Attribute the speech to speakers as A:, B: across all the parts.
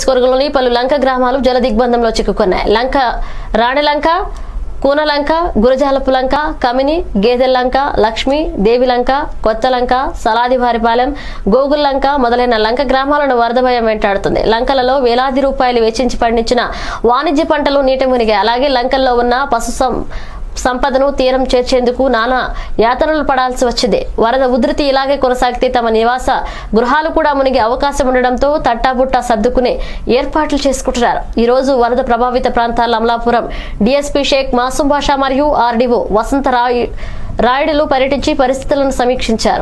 A: నియోజకవర్గంలోని పలు లంక గ్రామాలు జల దిగ్బంధంలో చిక్కుకున్నాయి లంక రాణిలంక కూనలంక గురజాలపు లంక కమిని గేదెల్లంక లక్ష్మి దేవిలంక కొత్తలంక సలాదివారిపాలెం గోగుల్లంక మొదలైన లంక గ్రామాలను వరద భయం వెంటాడుతుంది లంకలలో వేలాది రూపాయలు వెచ్చించి పండించిన వాణిజ్య పంటలు నీట మునిగాయి అలాగే లంకల్లో ఉన్న పశు సం- సంపదను తీరం చేర్చేందుకు నానా యాతనలు పడాల్సి వచ్చింది వరద ఉధృతి ఇలాగే కొనసాగితే తమ నివాస గృహాలు కూడా మునిగే అవకాశం ఉండడంతో తట్టాబుట్టా సర్దుకునే ఏర్పాట్లు చేసుకుంటున్నారు ఈ రోజు వరద ప్రభావిత ప్రాంతాల అమలాపురం డిఎస్పీ షేక్ మాసూం బాషా మరియు ఆర్డీఓ వసంత రాయ్ రాయుడులు పర్యటించి పరిస్థితులను సమీక్షించారు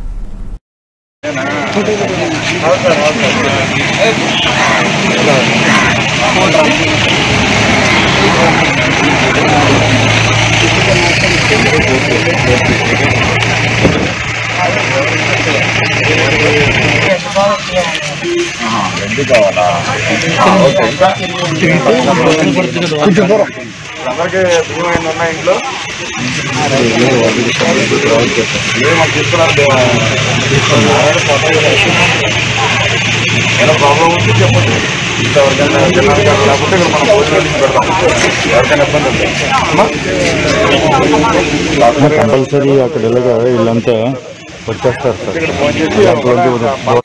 B: రెడ్డి కావాలా ఓకే ఇంకా కొంచెం దూరం అందరికీ బియ్యం ఏమైనా ఉన్నాయి ఇంట్లో ఏం మాకు తీసుకున్నారు ఏమైనా ప్రాబ్లం ఉంటే చెప్పండి ఇంకా ఎవరికైనా జనాలు కానీ లేకపోతే ఇక్కడ మనం భోజనాలు ఇచ్చి పెడతాం ఎవరికైనా ఇబ్బంది ఉంటే అమ్మా?
C: కంపల్సరీ అక్కడ వెళ్ళగా వీళ్ళంతా వచ్చేస్తారు సార్
B: ఇక్కడ ఫోన్ చేసి
C: అటువంటి